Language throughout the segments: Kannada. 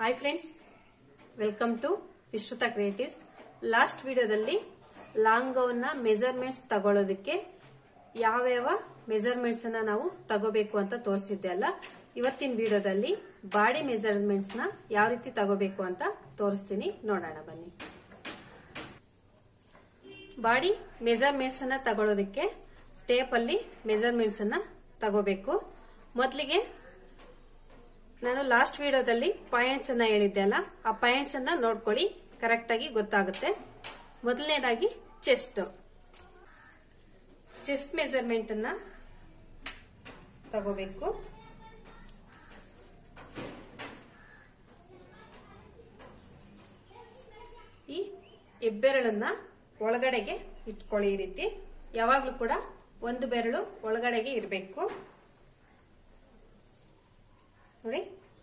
hi friends welcome to Vishruta creatives last ವಿಡಿಯೋದಲ್ಲಿ ಲಾಂಗ್ ಗೌನ್ನ ಮೆಜರ್ಮೆಂಟ್ಸ್ ತಗೊಳ್ಳೋದಕ್ಕೆ ಯಾವ್ಯಾವ ಮೆಜರ್ಮೆಂಟ್ಸ್ ಅನ್ನ ನಾವು ತಗೋಬೇಕು ಅಂತ ತೋರಿಸಿದ್ದೆ ಅಲ್ಲ ಇವತ್ತಿನ ವಿಡಿಯೋದಲ್ಲಿ ಬಾಡಿ ಮೆಜರ್ಮೆಂಟ್ಸ್ ನ ಯಾವ ರೀತಿ ತಗೋಬೇಕು ಅಂತ ತೋರಿಸ್ತೀನಿ ನೋಡೋಣ ಬನ್ನಿ ಬಾಡಿ ಮೆಜರ್ಮೆಂಟ್ಸ್ ಅನ್ನ ತಗೊಳ್ಳೋದಕ್ಕೆ ಟೇಪ್ ಅಲ್ಲಿ ಮೆಜರ್ಮೆಂಟ್ಸ್ ಅನ್ನ ತಗೋಬೇಕು ಮೊದಲಿಗೆ ನಾನು ಲಾಸ್ಟ್ ವಿಡಿಯೋದಲ್ಲಿ ಪಾಯಿಂಟ್ಸ್ ಅನ್ನ ಹೇಳಿದ್ದೆ ಅಲ್ಲ ಆ ಪಾಯಿಂಟ್ಸ್ ಅನ್ನ ನೋಡ್ಕೊಳ್ಳಿ ಕರೆಕ್ಟ್ ಆಗಿ ಗೊತ್ತಾಗುತ್ತೆ ಮೊದಲನೇದಾಗಿ ಚೆಸ್ಟ್ ಚೆಸ್ಟ್ ಮೆಜರ್ಮೆಂಟ್ ಅನ್ನ ತಗೋಬೇಕು ಈ ಹೆಬ್ಬೆರಳನ್ನ ಒಳಗಡೆಗೆ ಇಟ್ಕೊಳ್ಳಿ ಈ ರೀತಿ ಯಾವಾಗ್ಲೂ ಕೂಡ ಒಂದು ಬೆರಳು ಒಳಗಡೆಗೆ ಇರಬೇಕು ನೋಡಿ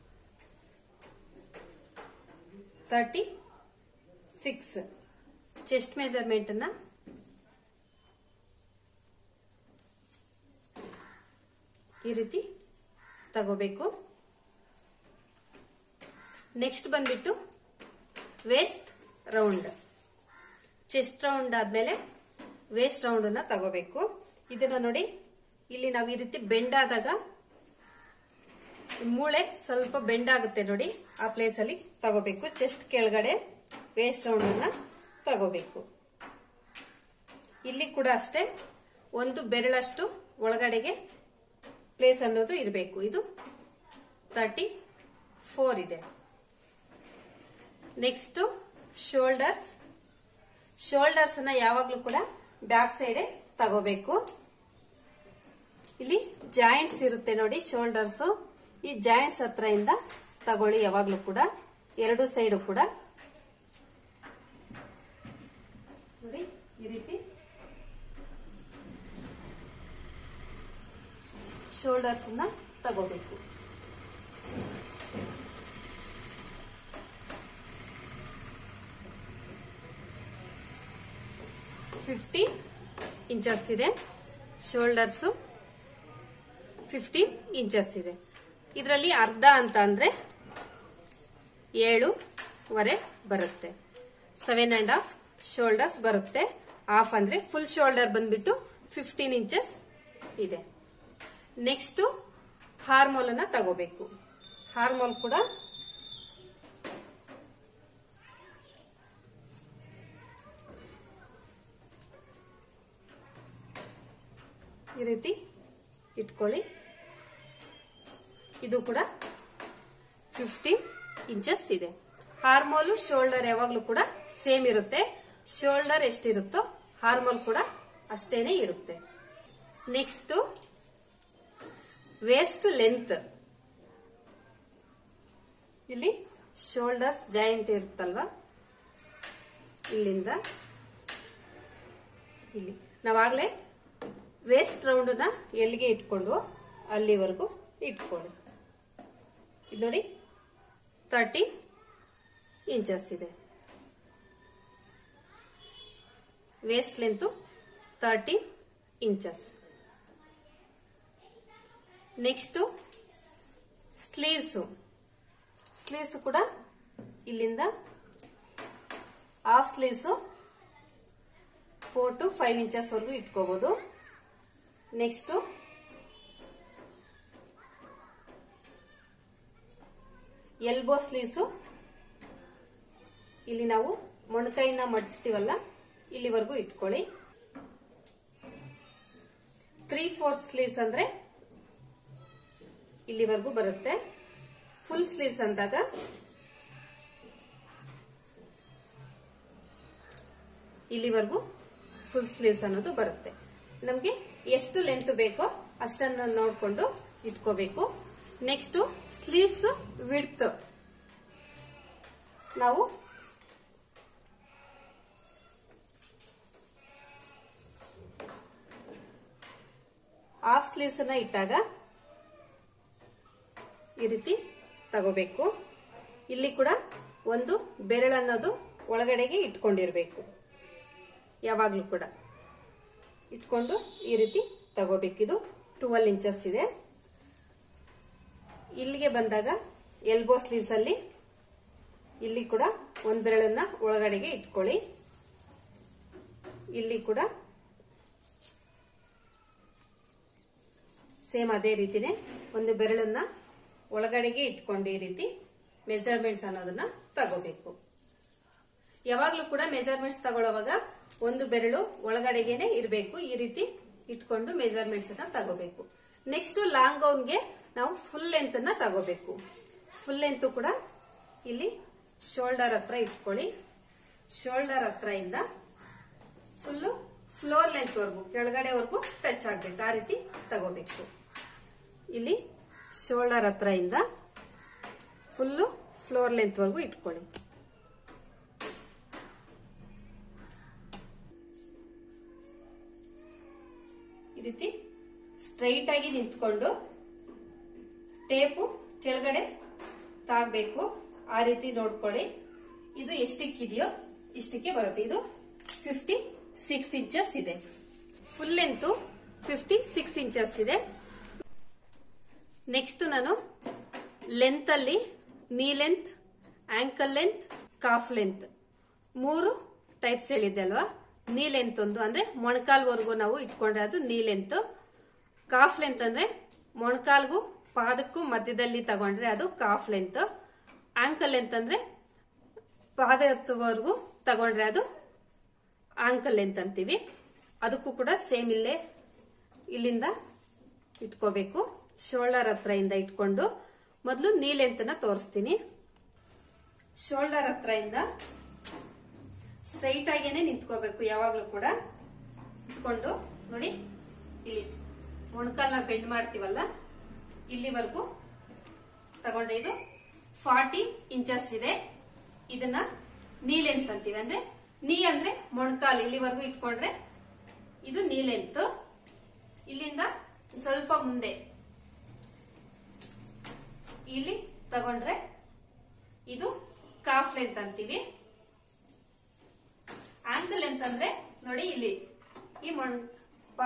ತರ್ಟಿ ಸಿಕ್ಸ್ ಚೆಸ್ಟ್ ಮೆಜರ್ಮೆಂಟ್ ಅನ್ನ ಈ ರೀತಿ ತಗೋಬೇಕು ನೆಕ್ಸ್ಟ್ ಬಂದ್ಬಿಟ್ಟು ವೇಸ್ಟ್ ರೌಂಡ್ ಚೆಸ್ಟ್ ರೌಂಡ್ ಆದ್ಮೇಲೆ ವೇಸ್ಟ್ ರೌಂಡ್ ಅನ್ನ ತಗೋಬೇಕು ಇದನ್ನ ನೋಡಿ ಇಲ್ಲಿ ನಾವು ಈ ರೀತಿ ಬೆಂಡ್ ಆದಾಗ ಮೂಳೆ ಸ್ವಲ್ಪ ಬೆಂಡ್ ಆಗುತ್ತೆ ನೋಡಿ ಆ ಪ್ಲೇಸ್ ಅಲ್ಲಿ ತಗೋಬೇಕು ಚೆಸ್ಟ್ ಕೆಳಗಡೆ ವೇಸ್ಟ್ ರೌಂಡ್ ಅನ್ನ ತಗೋಬೇಕು ಇಲ್ಲಿ ಕೂಡ ಅಷ್ಟೇ ಒಂದು ಬೆರಳಷ್ಟು ಒಳಗಡೆಗೆ ಪ್ಲೇಸ್ ಅನ್ನೋದು ಇರಬೇಕು ಇದು ತರ್ಟಿ ಫೋರ್ ಇದೆ ನೆಕ್ಸ್ಟ್ ಶೋಲ್ಡರ್ಸ್ ಶೋಲ್ಡರ್ಸ್ ಅನ್ನ ಯಾವಾಗ್ಲೂ ಕೂಡ ಬ್ಯಾಕ್ ಸೈಡ್ ತಗೋಬೇಕು ಇಲ್ಲಿ ಜಾಯಿಂಟ್ಸ್ ಇರುತ್ತೆ ನೋಡಿ ಶೋಲ್ಡರ್ಸ್ ಈ ಜಾಯಿಂಟ್ಸ್ ಹತ್ರ ಇಂದ ತಗೊಳ್ಳಿ ಯಾವಾಗ್ಲೂ ಕೂಡ ಎರಡು ಸೈಡು ಕೂಡ ನೋಡಿ ಈ ರೀತಿ ಶೋಲ್ಡರ್ಸ್ ಅನ್ನ ತಗೋಬೇಕು ಫಿಫ್ಟೀನ್ ಇಂಚಸ್ ಇದೆ ಶೋಲ್ಡರ್ಸು ಫಿಫ್ಟೀನ್ ಇಂಚಸ್ ಇದೆ ಇದರಲ್ಲಿ ಅರ್ಧ ಅಂತ ಅಂದ್ರೆ ಏಳುವರೆ ಬರುತ್ತೆ ಸೆವೆನ್ ಅಂಡ್ ಹಾಫ್ ಶೋಲ್ಡರ್ಸ್ ಬರುತ್ತೆ ಹಾಫ್ ಅಂದ್ರೆ ಫುಲ್ ಶೋಲ್ಡರ್ ಬಂದ್ಬಿಟ್ಟು ಫಿಫ್ಟೀನ್ ಇಂಚಸ್ ಇದೆ ನೆಕ್ಸ್ಟ್ ಹಾರ್ಮೋಲ್ ಅನ್ನ ತಗೋಬೇಕು ಹಾರ್ಮೋಲ್ ಕೂಡ ಈ ರೀತಿ ಇಟ್ಕೊಳ್ಳಿ ಇದು ಕೂಡ ಫಿಫ್ಟೀನ್ ಇಂಚಸ್ ಇದೆ ಹಾರ್ಮೋಲು ಶೋಲ್ಡರ್ ಯಾವಾಗ್ಲೂ ಕೂಡ ಸೇಮ್ ಇರುತ್ತೆ ಶೋಲ್ಡರ್ ಎಷ್ಟಿರುತ್ತೋ ಹಾರ್ಮೋಲ್ ಕೂಡ ಅಷ್ಟೇನೆ ಇರುತ್ತೆ ನೆಕ್ಸ್ಟ್ ವೇಸ್ಟ್ ಲೆಂತ್ ಇಲ್ಲಿ ಶೋಲ್ಡರ್ಸ್ ಜಾಯಿಂಟ್ ಇರುತ್ತಲ್ವಾ ಇಲ್ಲಿಂದ ಇಲ್ಲಿ ನಾವಾಗ್ಲೇ ವೇಸ್ಟ್ ರೌಂಡ್ ನ ಎಲ್ಲಿಗೆ ಇಟ್ಕೊಂಡು ಅಲ್ಲಿವರೆಗೂ ಇಟ್ಕೊಳ್ಳಿ ಇದು ನೋಡಿ ತರ್ಟಿ ಇಂಚಸ್ ಇದೆ waist length thirty inches next sleeves sleeves ಕೂಡ ಇಲ್ಲಿಂದ half sleeves four to five inches ವರೆಗೂ ಇಟ್ಕೋಬಹುದು ನೆಕ್ಸ್ಟ್ ಎಲ್ಬೋ ಸ್ಲೀವ್ಸ್ ಇಲ್ಲಿ ನಾವು ಮೊಣಕೈನ ಮಡಚ್ತೀವಲ್ಲ ಇಲ್ಲಿವರೆಗೂ ಇಟ್ಕೊಳ್ಳಿ ತ್ರೀ ಫೋರ್ತ್ ಸ್ಲೀವ್ಸ್ ಅಂದ್ರೆ ಇಲ್ಲಿವರೆಗೂ ಬರುತ್ತೆ ಫುಲ್ ಸ್ಲೀವ್ಸ್ ಅಂದಾಗ ಇಲ್ಲಿವರೆಗೂ ಫುಲ್ ಸ್ಲೀವ್ಸ್ ಅನ್ನೋದು ಬರುತ್ತೆ ನಮಗೆ ಎಷ್ಟು ಲೆಂತ್ ಬೇಕೋ ಅಷ್ಟನ್ನು ನೋಡ್ಕೊಂಡು ಇಟ್ಕೋಬೇಕು ನೆಕ್ಸ್ಟ್ ಸ್ಲೀವ್ಸ್ ವಿಡ್ತ್ ನಾವು ಹಾಫ್ ಸ್ಲೀವ್ಸ್ ಅನ್ನ ಇಟ್ಟಾಗ ಈ ರೀತಿ ತಗೋಬೇಕು ಇಲ್ಲಿ ಕೂಡ ಒಂದು ಬೆರಳನ್ನೋದು ಒಳಗಡೆಗೆ ಇಟ್ಕೊಂಡಿರ್ಬೇಕು ಯಾವಾಗ್ಲೂ ಕೂಡ ಇಟ್ಕೊಂಡು ಈ ರೀತಿ ತಗೋಬೇಕಿದು ಟುವೆಲ್ ಇಂಚಸ್ ಇದೆ ಇಲ್ಲಿಗೆ ಬಂದಾಗ ಎಲ್ಬೋ ಸ್ಲೀವ್ಸ್ ಅಲ್ಲಿ ಇಲ್ಲಿ ಕೂಡ ಒಂದ್ ಬೆರಳನ್ನ ಒಳಗಡೆಗೆ ಇಟ್ಕೊಳ್ಳಿ ಇಲ್ಲಿ ಕೂಡ ಸೇಮ್ ಅದೇ ರೀತಿನೇ ಒಂದು ಬೆರಳನ್ನ ಒಳಗಡೆಗೆ ಇಟ್ಕೊಂಡು ಈ ರೀತಿ ಮೆಜರ್ಮೆಂಟ್ಸ್ ಅನ್ನೋದನ್ನ ತಗೋಬೇಕು ಯಾವಾಗ್ಲೂ ಕೂಡ ಮೆಜರ್ಮೆಂಟ್ಸ್ ತಗೊಳ್ಳುವಾಗ ಒಂದು ಬೆರಳು ಒಳಗಡೆಗೆನೆ ಇರಬೇಕು ಈ ರೀತಿ ಇಟ್ಕೊಂಡು ಮೆಜರ್ಮೆಂಟ್ಸ್ ಅನ್ನ ತಗೋಬೇಕು ನೆಕ್ಸ್ಟ್ ಲಾಂಗ್ ಗೌನ್ಗೆ ನಾವು ಫುಲ್ ಲೆಂತ್ ಅನ್ನ ತಗೋಬೇಕು ಫುಲ್ ಲೆಂತ್ ಕೂಡ ಇಲ್ಲಿ ಶೋಲ್ಡರ್ ಹತ್ರ ಇಟ್ಕೊಳ್ಳಿ ಶೋಲ್ಡರ್ ಹತ್ರ ಇಂದ ಫುಲ್ಲು ಫ್ಲೋರ್ ಲೆಂತ್ ವರ್ಗು ಕೆಳಗಡೆವರೆಗೂ ಟಚ್ ಆಗ್ಬೇಕು ಆ ರೀತಿ ತಗೋಬೇಕು ಇಲ್ಲಿ ಶೋಲ್ಡರ್ ಹತ್ರ ಇಂದ ಫುಲ್ಲು ಫ್ಲೋರ್ ಲೆಂತ್ ವರ್ಗು ಇಟ್ಕೊಳ್ಳಿ ಈ ರೀತಿ ಸ್ಟ್ರೈಟ್ ಆಗಿ ನಿಂತ್ಕೊಂಡು ಟೇಪು ಕೆಳಗಡೆ ತಾಗಬೇಕು ಆ ರೀತಿ ನೋಡ್ಕೊಳ್ಳಿ ಇದು ಎಷ್ಟಕ್ಕಿದೆಯೋ ಇಷ್ಟಕ್ಕೆ ಬರುತ್ತೆ ಇದು ಫಿಫ್ಟಿ ಸಿಕ್ಸ್ ಇಂಚಸ್ ಇದೆ full length fifty six inches ಇದೆ ನೆಕ್ಸ್ಟ್ ನಾನು ಲೆಂತ್ ಅಲ್ಲಿ knee length ankle length calf length ಮೂರು ಟೈಪ್ಸ್ ಹೇಳಿದ್ದೆ ಅಲ್ವಾ ನೀ ಲೆಂತ್ ಒಂದು ಅಂದ್ರೆ ಮೊಣಕಾಲ್ವರೆಗೂ ನಾವು ಇಟ್ಕೊಂಡ್ರೆ ಅದು ನೀ ಲೆಂತ್ ಕಾಫ್ ಲೆಂತ್ ಅಂದ್ರೆ ಮೊಣಕಾಲ್ಗೂ ಪಾದಕ್ಕೂ ಮಧ್ಯದಲ್ಲಿ ತಗೊಂಡ್ರೆ ಅದು ಕಾಫ್ ಲೆಂತ್ ಆಂಕಲ್ ಲೆಂತ್ ಅಂದ್ರೆ ಪಾದವರೆಗೂ ತಗೊಂಡ್ರೆ ಅದು ಆಂಕಲ್ ಲೆಂತ್ ಅಂತೀವಿ ಅದಕ್ಕೂ ಕೂಡ ಸೇಮ್ ಇಲ್ಲೇ ಇಲ್ಲಿಂದ ಇಟ್ಕೋಬೇಕು ಶೋಲ್ಡರ್ ಹತ್ರ ಇಂದ ಇಟ್ಕೊಂಡು ಮೊದಲು ನೀ ಲೆಂತ್ ನ ತೋರಿಸ್ತೀನಿ ಶೋಲ್ಡರ್ ಹತ್ರ ಇಂದ ಸ್ಟ್ರೈಟ್ ಆಗೇನೆ ನಿಂತ್ಕೋಬೇಕು ಯಾವಾಗ್ಲೂ ಕೂಡ ಇಟ್ಕೊಂಡು ನೋಡಿ ಇಲ್ಲಿ ಮೊಣಕಾಲ್ನ ಬೆಂಡ್ ಮಾಡ್ತೀವಲ್ಲ ಇಲ್ಲಿವರೆಗೂ ತಗೊಂಡೆ ಇದು ಫಾರ್ಟಿ ಇಂಚಸ್ ಇದೆ ಇದನ್ನ ನೀ ಲೆಂತ್ ಅಂತೀವಿ ಅಂದ್ರೆ ನೀ ಅಂದ್ರೆ ಮೊಣಕಾಲ್ ಇಲ್ಲಿವರೆಗೂ ಇಟ್ಕೊಂಡ್ರೆ ಇದು ನೀ ಲೆಂತ್ ಇಲ್ಲಿಂದ ಸ್ವಲ್ಪ ಮುಂದೆ ಇಲ್ಲಿ ತಗೊಂಡ್ರೆ ಇದು ಕಾಫ್ ಲೆಂತ್ ಅಂತೀವಿ ಆಂಕಲ್ ಲೆಂತ್ ಅಂದ್ರೆ ನೋಡಿ ಇಲ್ಲಿ ಈ ಮೊಣ್ ಪಾ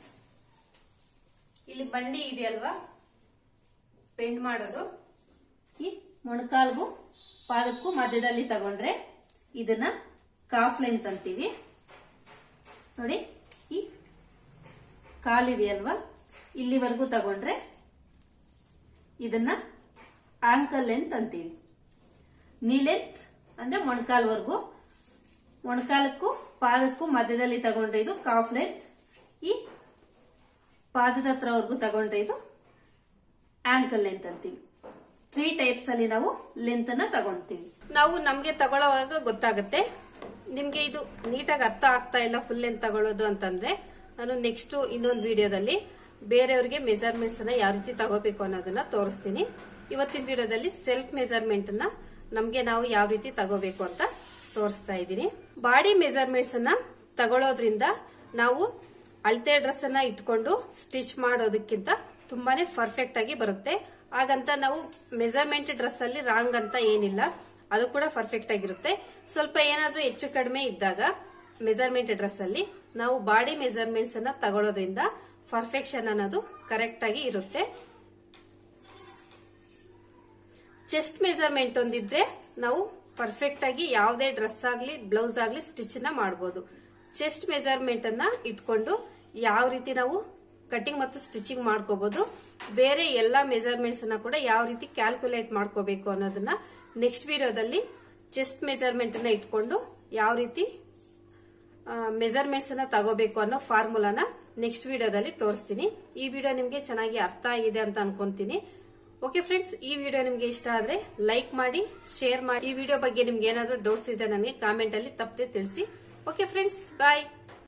ಇಲ್ಲಿ ಬಂಡಿ ಇದೆಯಲ್ವಾ ಬೆಂಡ್ ಮಾಡೋದು ಈ ಮೊಣಕಾಲ್ಗೂ ಪಾದಕ್ಕೂ ಮಧ್ಯದಲ್ಲಿ ತಗೊಂಡ್ರೆ ಇದನ್ನ ಕಾಫ್ ಲೆಂತ್ ಅಂತೀವಿ ನೋಡಿ ಈ ಕಾಲಿದೆಯಲ್ವಾ ಇಲ್ಲಿವರೆಗೂ ತಗೊಂಡ್ರೆ ಇದನ್ನ ಆಂಕಲ್ ಲೆಂತ್ ಅಂತೀವಿ ನೀ ಲೆಂತ್ ಅಂದ್ರೆ ಮೊಣಕಾಲ್ವರೆಗೂ ಮೊಣಕಾಲಕ್ಕೂ ಪಾದಕ್ಕೂ ಮಧ್ಯದಲ್ಲಿ ತಗೊಂಡ್ರೆ ಇದು ಕಾಫ್ ಲೆಂತ್ ಈ ಪಾದದ ಹತ್ರವರೆಗೂ ತಗೊಂಡ್ರೆ ಇದು ಆಂಕಲ್ ಲೆಂತ್ ಅಂತೀವಿ ತ್ರೀ ಟೈಪ್ಸ್ ಅಲ್ಲಿ ನಾವು ಲೆಂತ್ ಅನ್ನ ತಗೊಂತೀವಿ ನಾವು ನಮ್ಗೆ ತಗೊಳ್ಳೋವಾಗ ಗೊತ್ತಾಗುತ್ತೆ ನಿಮ್ಗೆ ಇದು ನೀಟಾಗಿ ಅರ್ಥ ಆಗ್ತಾ ಇಲ್ಲ ಫುಲ್ ಲೆಂತ್ ತಗೊಳ್ಳೋದು ಅಂತಂದ್ರೆ ನಾನು ನೆಕ್ಸ್ಟ್ ಇನ್ನೊಂದು ವಿಡಿಯೋದಲ್ಲಿ ಬೇರೆಯವ್ರಿಗೆ ಮೆಜರ್ಮೆಂಟ್ಸ್ ಅನ್ನ ಯಾವ ರೀತಿ ತಗೋಬೇಕು ಅನ್ನೋದನ್ನ ತೋರಿಸ್ತೀನಿ ಇವತ್ತಿನ ವಿಡಿಯೋದಲ್ಲಿ ಸೆಲ್ಫ್ ಮೆಜರ್ಮೆಂಟ್ ಅನ್ನ ನಮ್ಗೆ ನಾವು ಯಾವ ರೀತಿ ತಗೋಬೇಕು ಅಂತ ತೋರಿಸ್ತಾ ಇದ್ದೀನಿ ಬಾಡಿ ಮೆಜರ್ಮೆಂಟ್ಸ್ ಅನ್ನ ತಗೊಳ್ಳೋದ್ರಿಂದ ನಾವು ಅಳತೆ ಡ್ರೆಸ್ ಅನ್ನ ಇಟ್ಕೊಂಡು ಸ್ಟಿಚ್ ಮಾಡೋದಕ್ಕಿಂತ ತುಂಬಾನೇ ಪರ್ಫೆಕ್ಟ್ ಆಗಿ ಬರುತ್ತೆ ಹಾಗಂತ ನಾವು ಮೆಜರ್ಮೆಂಟ್ ಡ್ರೆಸ್ ಅಲ್ಲಿ ರಾಂಗ್ ಅಂತ ಏನಿಲ್ಲ ಅದು ಕೂಡ ಪರ್ಫೆಕ್ಟ್ ಆಗಿರುತ್ತೆ ಸ್ವಲ್ಪ ಏನಾದ್ರೂ ಹೆಚ್ಚು ಕಡಿಮೆ ಇದ್ದಾಗ ಮೆಜರ್ಮೆಂಟ್ ಡ್ರೆಸ್ ಅಲ್ಲಿ ನಾವು ಬಾಡಿ ಮೆಜರ್ಮೆಂಟ್ಸ್ ಅನ್ನ ತಗೊಳ್ಳೋದ್ರಿಂದ ಪರ್ಫೆಕ್ಷನ್ ಅನ್ನೋದು ಕರೆಕ್ಟ್ ಆಗಿ ಇರುತ್ತೆ ಚೆಸ್ಟ್ ಮೆಜರ್ಮೆಂಟ್ ಒಂದಿದ್ರೆ ನಾವು ಪರ್ಫೆಕ್ಟ್ ಆಗಿ ಯಾವುದೇ ಡ್ರೆಸ್ ಆಗ್ಲಿ ಬ್ಲೌಸ್ ಆಗ್ಲಿ ಸ್ಟಿಚ್ ನ ಮಾಡಬಹುದು ಚೆಸ್ಟ್ ಮೆಜರ್ಮೆಂಟ್ ಅನ್ನ ಇಟ್ಕೊಂಡು ಯಾವ ರೀತಿ ನಾವು ಕಟಿಂಗ್ ಮತ್ತು ಸ್ಟಿಚಿಂಗ್ ಮಾಡ್ಕೋಬಹುದು ಬೇರೆ ಎಲ್ಲಾ ಮೆಜರ್ಮೆಂಟ್ಸ್ ಅನ್ನ ಕೂಡ ಯಾವ ರೀತಿ ಕ್ಯಾಲ್ಕುಲೇಟ್ ಮಾಡ್ಕೋಬೇಕು ಅನ್ನೋದನ್ನ ನೆಕ್ಸ್ಟ್ ವಿಡಿಯೋದಲ್ಲಿ ಚೆಸ್ಟ್ ಮೆಜರ್ಮೆಂಟ್ ಅನ್ನ ಇಟ್ಕೊಂಡು ಯಾವ ರೀತಿ ಮೆಜರ್ಮೆಂಟ್ಸ್ ಅನ್ನ ತಗೋಬೇಕು ಅನ್ನೋ ಫಾರ್ಮುಲಾನ ನೆಕ್ಸ್ಟ್ ವಿಡಿಯೋದಲ್ಲಿ ತೋರಿಸ್ತೀನಿ ಈ ವಿಡಿಯೋ ನಿಮ್ಗೆ ಚೆನ್ನಾಗಿ ಅರ್ಥ ಆಗಿದೆ ಅಂತ ಅನ್ಕೊಂತೀನಿ ಓಕೆ ಫ್ರೆಂಡ್ಸ್ ಈ ವಿಡಿಯೋ ನಿಮ್ಗೆ ಇಷ್ಟ ಆದ್ರೆ ಲೈಕ್ ಮಾಡಿ ಶೇರ್ ಮಾಡಿ ಈ ವಿಡಿಯೋ ಬಗ್ಗೆ ನಿಮ್ಗೆ ಏನಾದ್ರೂ ಡೌಟ್ಸ್ ಇದ್ರೆ ನನಗೆ ಕಾಮೆಂಟ್ ಅಲ್ಲಿ ತಪ್ಪದೆ ತಿಳಿಸಿ ಓಕೆ ಫ್ರೆಂಡ್ಸ್ ಬಾಯ್